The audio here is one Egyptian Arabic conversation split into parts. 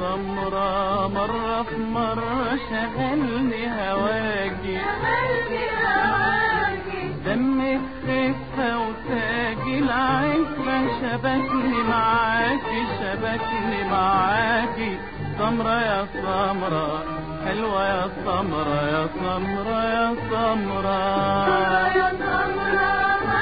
سمرة مرة في مرة شغلني هواكي دمك خفة وتاجي العفة شبكني معاكي شبكني معاكي سمرة يا سمرة حلوة يا سمرة يا سمرة يا سمرة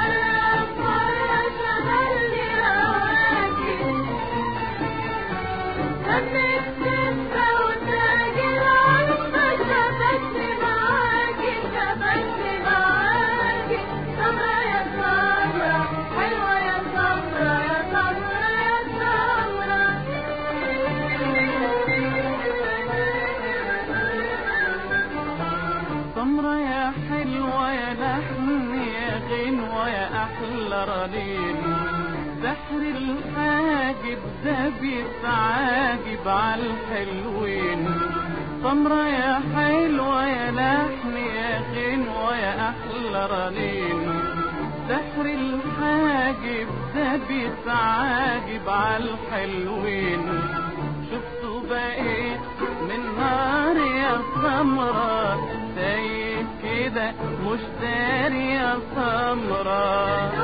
سمرة يا حلوة يا لحن يا غنوة يا أحلى رنين سحر الحاجب ده بيتعاجب عالحلوين سمرة يا حلوة يا لحن يا غنوة يا أحلى رنين سحر الحاجب ده بيتعاجب عالحلوين شفتوا بقيت من نار يا سمرة سايب كده مش داري يا سمرة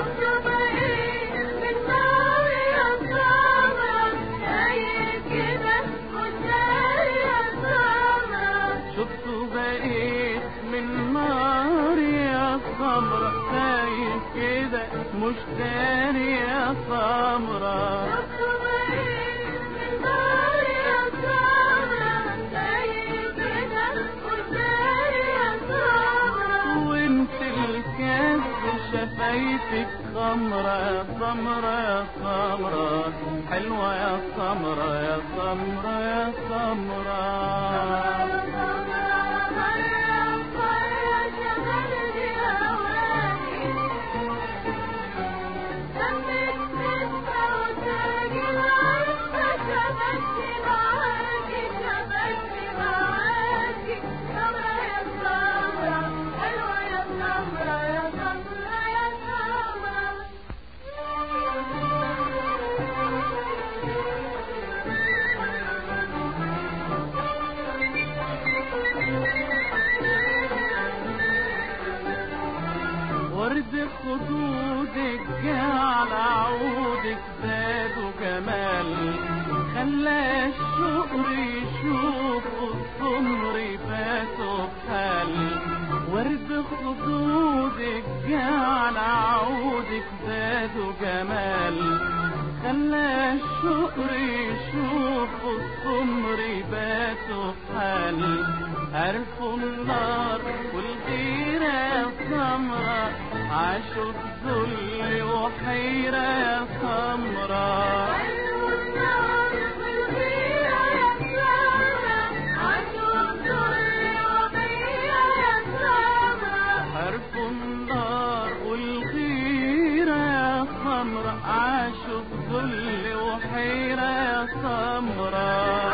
شفتوا بقيت من نار يا سمرة سايب كده مش داري يا سمرة وانت الكاس شفايفك خمرة يا سمرة يا سمرة حلوة يا سمرة يا سمرة يا سمرة ورد خدودك جعل عودك زاد جمال خلى الشقر يشوف السمر فاتوا بحال ورد خدودك جعل عودك زاد جمال خلى الشقر يشوف السمر باتوا بحال عرفوا النار والغيرة يا سمرة عاشوا الذل وحيرة يا سمرة عرفوا النار والغيرة يا سمرة عاشوا الذل وحيرة يا سمرة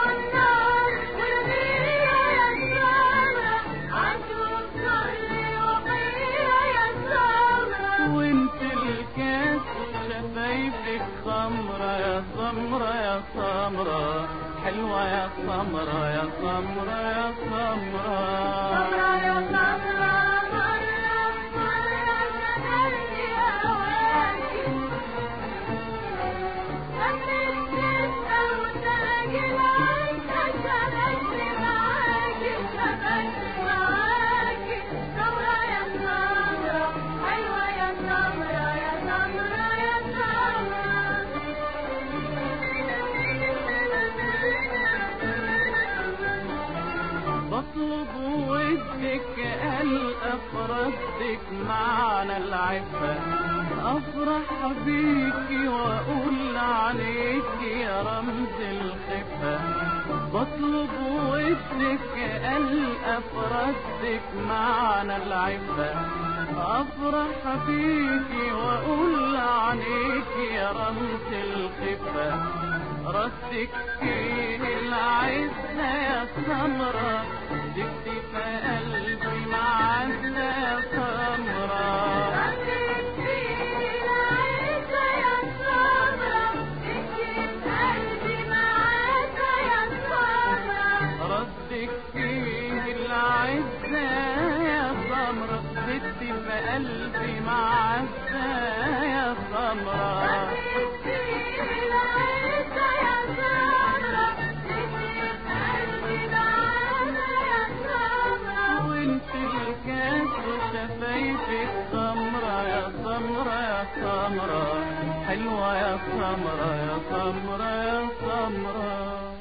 وانت الكاس شفايفك خمرة يا سمرة يا سمرة حلوة يا سمرة يا سمرة يا سمرة بطلب ودك الأفردك معنى العفة أفرح بيكي وأقول عليك يا رمز الخفة بطلب ودك الأفردك معنى العفة أفرح بيكي وأقول عليك يا رمز الخفة ردك فيه العزة يا سمرة دكتي في قلبي معزة يا سمرة سمرة يا سمرة حلوة يا سمرة يا سمرة يا سمرة